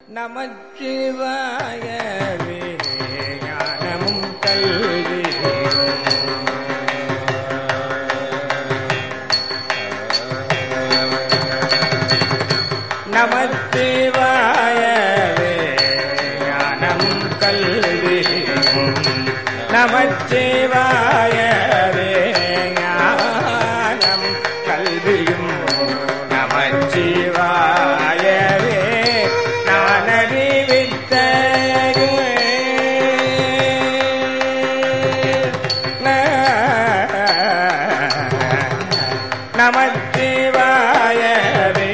நமச்சிவாயவே ஞானமும் கல்வி நமச்சிவாயவே ஞானமும் கல்வி நமச்சிவாயவே ஞானம் கல்வியும் நமச்சிவாயவே நான் நமச்சிவாயவே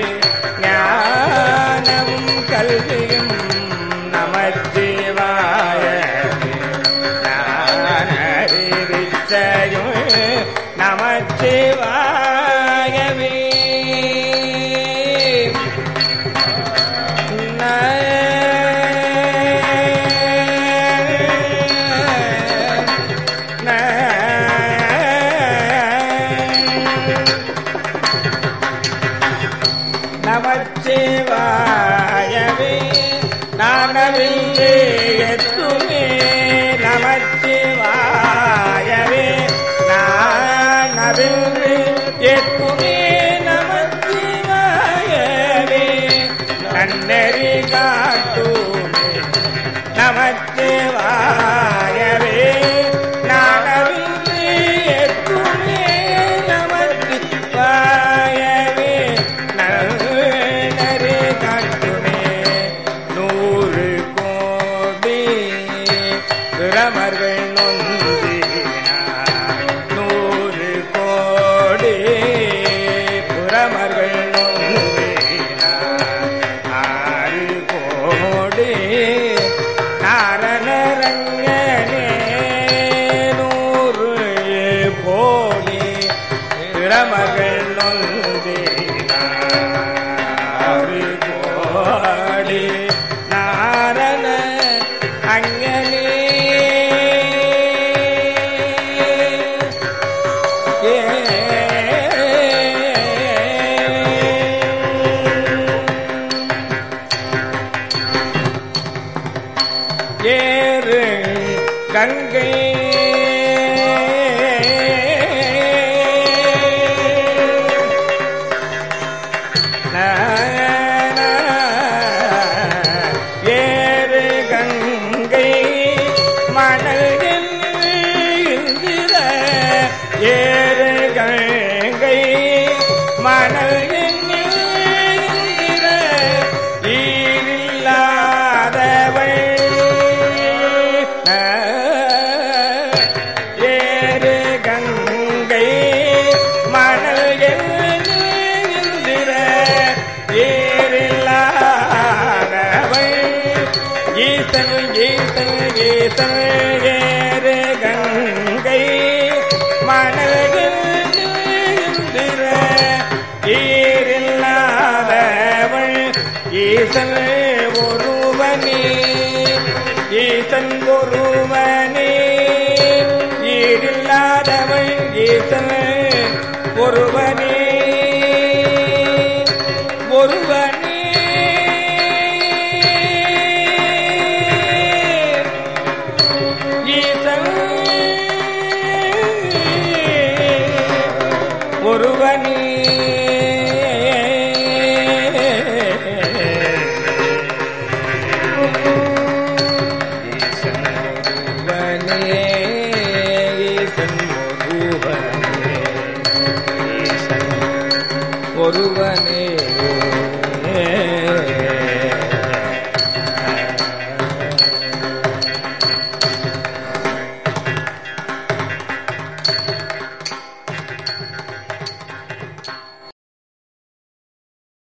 ஞானம் கல்வியும் நமச்சிவாயவே நான் அறிவிச்சையும் நமச்சிவாயவே நமச்சிவாயவே நானவில்லை எத்துமே நமச்சிவாயவே நானவில்லை எத்துமே நமச்சிவாயவே நன்னெறி காட்டுமே நமச்சிவாயவே நானவில்லை எத்துமே நமச்சிவாயவே நன்னெறி காட்டுமே நூறு கோடி பிரமர்கள் நொந்தினார் நூறு கோடி புறமர்கள் நொந்தினார் ஆறு கோடி நாரணரங்கனே நூறு கோடி பிரமர்கள் நொந்தினார் ஆறு கோடி நாரண அங்கனே ஏ ஏறு கங்கை ஏறு கங்கை மணல்கள் இந்திர ஏறு கங்கை மணல்கள் இந்திர ஈரில்லாதவள் ஏறு கங்கை மணல் எழுந்திர ஏறில்லாதவள் ஈசன் ஈசன் ஈசன் ஏறு கங்கை மணல் எழுந்திர ஈரில்லாதவள் ஈசன் ஒருவனே ஈசன் ஒருவனே ஈரில்லாதவள் ஈசன் ஒருவனே ஒருவனே ஈசன் ஒருவனே ஈசன் ஒருவனே ஈசன் ஒருவனே ஈசன் ஒருவனே